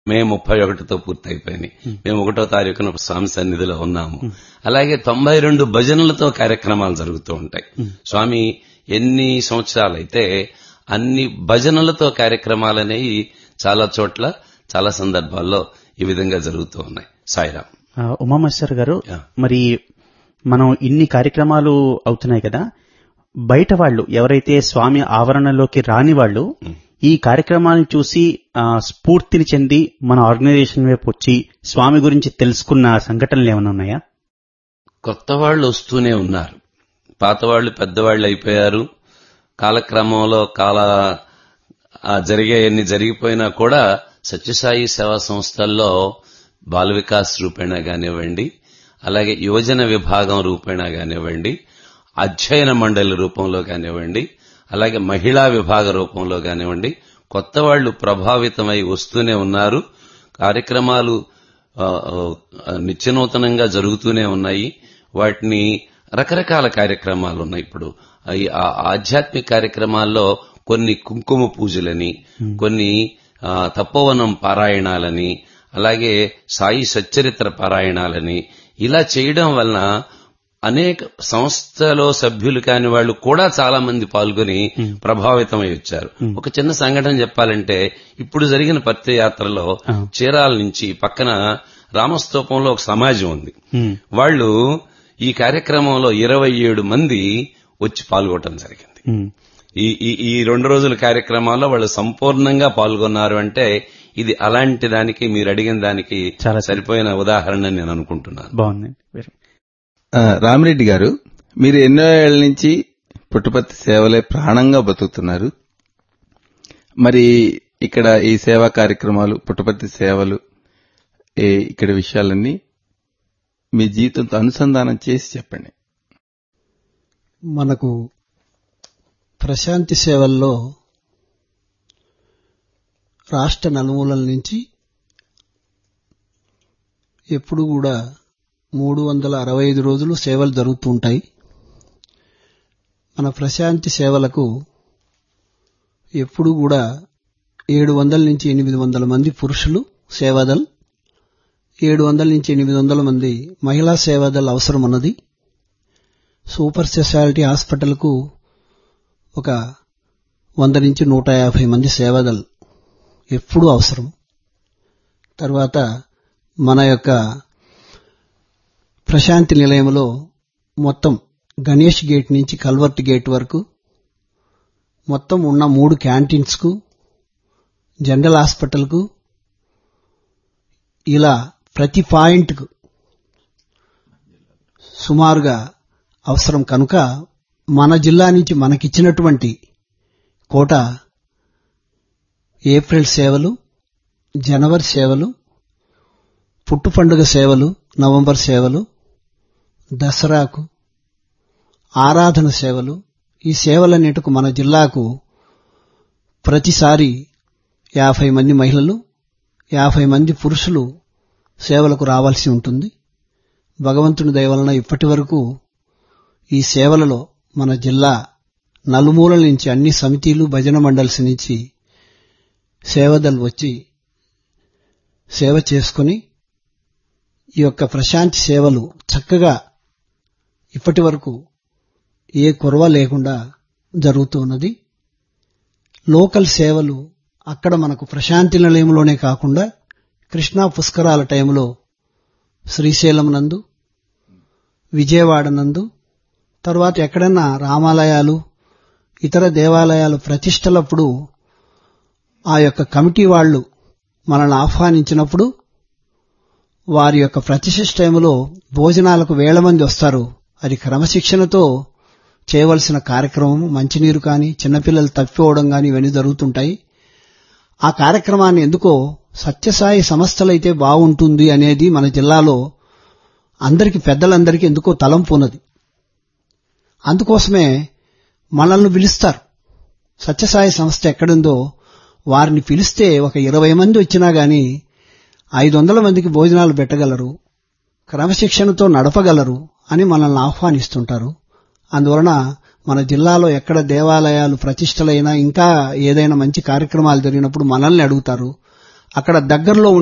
మే ముప్పై ఒకటితో పూర్తయిపోయినాయి మేము ఒకటో తారీఖున స్వామి సన్నిధిలో ఉన్నాము అలాగే తొంభై రెండు భజనలతో కార్యక్రమాలు జరుగుతూ ఉంటాయి స్వామి ఎన్ని సంవత్సరాలైతే అన్ని భజనలతో కార్యక్రమాలు అనేవి చాలా చోట్ల చాలా సందర్భాల్లో ఈ విధంగా జరుగుతూ ఉన్నాయి సాయిరాం ఆ, ఉమామేశ్వర్ గారు యా. మరి మనం ఇన్ని కార్యక్రమాలు అవుతున్నాయి కదా బయట వాళ్ళు ఎవరైతే స్వామి ఆవరణలోకి రాని వాళ్ళు ఈ కార్యక్రమాన్ని చూసి ఆ, స్ఫూర్తిని చెంది మన ఆర్గనైజేషన్ వైపు వచ్చి స్వామి గురించి తెలుసుకున్న సంఘటనలు ఏమైనా ఉన్నాయా కొత్త వాళ్ళు వస్తూనే ఉన్నారు పాత వాళ్ళు పెద్దవాళ్ళు అయిపోయారు కాలక్రమంలో కాల ఆ జరిగే ఎన్ని జరిగిపోయినా కూడా సత్యసాయి సేవా సంస్థల్లో బాల వికాస్ రూపేణా కానివ్వండి అలాగే యువజన విభాగం రూపేణా కానివ్వండి అధ్యయన మండలి రూపంలో కానివ్వండి అలాగే మహిళా విభాగ రూపంలో కానివ్వండి కొత్త వాళ్ళు ప్రభావితమై వస్తూనే ఉన్నారు కార్యక్రమాలు ఆ, ఆ, నిత్యనూతనంగా జరుగుతూనే ఉన్నాయి వాటిని రకరకాల కార్యక్రమాలు ఉన్నాయి ఇప్పుడు ఈ ఆ ఆధ్యాత్మిక కార్యక్రమాల్లో కొన్ని కుంకుమ పూజలని కొన్ని ఆ, తపోవనం పారాయణాలని అలాగే సాయి సచ్చరిత్ర పారాయణాలని ఇలా చేయడం వలన అనేక సంస్థలో సభ్యులు కాని వాళ్ళు కూడా చాలా మంది పాల్గొని ప్రభావితమై వచ్చారు ఒక చిన్న సంఘటన చెప్పాలంటే ఇప్పుడు జరిగిన పత్తి యాత్రలో చీరాల నుంచి పక్కన రామస్తూపంలో ఒక సమాజం ఉంది ఉమ్, వాళ్ళు ఈ కార్యక్రమంలో ఇరవై ఏడు మంది వచ్చి పాల్గొనడం జరిగింది ఉమ్, ఈ ఈ ఈ రెండు రోజుల కార్యక్రమాల్లో వాళ్ళు సంపూర్ణంగా పాల్గొన్నారు అంటే ఇది అలాంటి దానికి మీరు అడిగిన దానికి చాలా సరిపోయిన ఉదాహరణ అని నేను అనుకుంటున్నాను బాగుంది వెరీ- ఆ, రామిరెడ్డి గారు మీరు ఎన్నో ఏళ్ల నుంచి పుట్టుపత్తి సేవలే ప్రాణంగా బతుకుతున్నారు మరి ఇక్కడ ఈ సేవా కార్యక్రమాలు పుట్టుపత్తి సేవలు ఈ ఇక్కడ విషయాలన్నీ మీ జీవితంతో అనుసంధానం చేసి చెప్పండి మనకు ప్రశాంతి సేవల్లో రాష్ట్ర నలుమూలల నుంచి ఎప్పుడు కూడా మూడు వందల అరవై ఐదు రోజులు సేవలు జరుగుతూ ఉంటాయి మన ప్రశాంతి సేవలకు ఎప్పుడు కూడా ఏడు వందల నుంచి ఎనిమిది వందల మంది పురుషులు సేవాదల్ ఏడు వందల నుంచి ఎనిమిది వందల మంది మహిళా సేవాదల్ అవసరం ఉన్నది సూపర్ స్పెషాలిటీ హాస్పిటల్కు ఒక వంద నుంచి నూట యాభై మంది సేవదల్ ఎప్పుడూ అవసరం తర్వాత మన యొక్క ప్రశాంతి నిలయంలో మొత్తం గణేష్ గేట్ నుంచి కల్వర్ట్ గేట్ వరకు మొత్తం ఉన్న మూడు క్యాంటీన్స్కు జనరల్ హాస్పిటల్కు ఇలా ప్రతి పాయింట్కు సుమారుగా అవసరం కనుక మన జిల్లా నుంచి మనకిచ్చినటువంటి కోట ఏప్రిల్ సేవలు జనవరి సేవలు పుట్టు పండుగ సేవలు నవంబర్ సేవలు దసరాకు ఆరాధన సేవలు ఈ సేవలన్నిటికు మన జిల్లాకు ప్రతిసారి యాభై మంది మహిళలు యాభై మంది పురుషులు సేవలకు రావాల్సి ఉంటుంది భగవంతుని దయ వలన ఇప్పటి వరకు ఈ సేవలలో మన జిల్లా నలుమూలల నుంచి అన్ని సమితిలు భజన మండల్స్ నుంచి సేవదలు వచ్చి సేవ చేసుకుని ఈ యొక్క ప్రశాంతి సేవలు చక్కగా ఇప్పటి వరకు ఏ కొరవ లేకుండా జరుగుతూ ఉన్నది లోకల్ సేవలు అక్కడ మనకు ప్రశాంతి నిలయంలోనే కాకుండా కృష్ణా పుష్కరాల టైంలో శ్రీశైలం నందు విజయవాడ నందు తర్వాత ఎక్కడన్నా రామాలయాలు ఇతర దేవాలయాలు ప్రతిష్టలప్పుడు ఆ యొక్క కమిటీ వాళ్ళు మనల్ని ఆహ్వానించినప్పుడు వారి యొక్క ప్రతిష్ఠ టైంలో భోజనాలకు వేల మంది వస్తారు అది క్రమశిక్షణతో చేయవలసిన కార్యక్రమం మంచినీరు కానీ చిన్నపిల్లలు తప్పిపోవడం కానీ ఇవన్నీ జరుగుతుంటాయి ఆ కార్యక్రమాన్ని ఎందుకో సత్యసాయి సంస్థలైతే బాగుంటుంది అనేది మన జిల్లాలో అందరికి పెద్దలందరికీ ఎందుకో తలంపు ఉన్నది అందుకోసమే మనల్ని పిలుస్తారు సత్యసాయి సంస్థ ఎక్కడుందో వారిని పిలిస్తే ఒక ఇరవై మంది వచ్చినా గాని ఐదు వందల మందికి భోజనాలు పెట్టగలరు క్రమశిక్షణతో నడపగలరు అని మనల్ని ఆహ్వానిస్తుంటారు అందువలన మన జిల్లాలో ఎక్కడ దేవాలయాలు ప్రతిష్టలైనా ఇంకా ఏదైనా మంచి కార్యక్రమాలు జరిగినప్పుడు మనల్ని అడుగుతారు అక్కడ దగ్గరలో